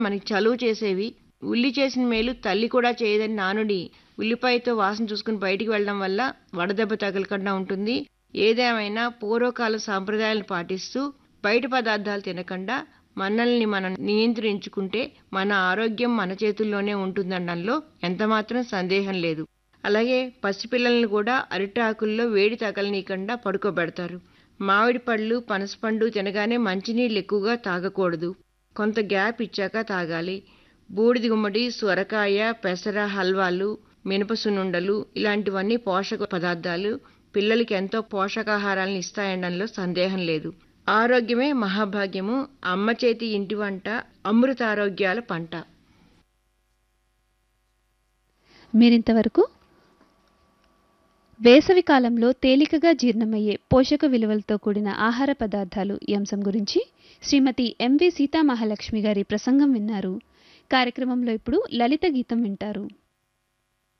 మనకి చలువ చేసేవి ఉల్లి చేసిన మేలు తల్లి కూడా చేయదని నానుడి ఉల్లిపాయతో వాసన చూసుకుని బయటికి వెళ్ళడం వల్ల వడదెబ్బ తగలకుండా ఉంటుంది ఏదేమైనా పూర్వకాల సాంప్రదాయాలను పాటిస్తూ బయట పదార్థాలు తినకుండా మనల్ని మనం నియంత్రించుకుంటే మన ఆరోగ్యం మన చేతుల్లోనే ఉంటుందనడంలో ఎంతమాత్రం సందేహం లేదు అలాగే పసిపిల్లల్ని కూడా అరిటాకుల్లో వేడి తగలనీయకుండా పడుకోబెడతారు మామిడి పళ్ళు పనసపండు తినగానే మంచినీళ్ళు ఎక్కువగా తాగకూడదు కొంత గ్యాప్ ఇచ్చాక తాగాలి బూడిద గుమ్మడి సొరకాయ పెసర హల్వాలు మినప సున్నుండలు ఇలాంటివన్నీ పోషక పదార్థాలు పిల్లలకి ఎంతో పోషకాహారాలను ఇస్తాయనడంలో సందేహం లేదు ఆరోగ్యమే మహాభాగ్యము అమ్మ చేతి ఇంటి వంట అమృతారోగ్యాల పంట మీరింతవరకు వేసవి కాలంలో తేలికగా జీర్ణమయ్యే పోషక విలువలతో కూడిన ఆహార పదార్థాలు ఈ అంశం గురించి శ్రీమతి ఎంవి సీతామహాలక్ష్మి గారి ప్రసంగం విన్నారు కార్యక్రమంలో ఇప్పుడు లలిత గీతం వింటారు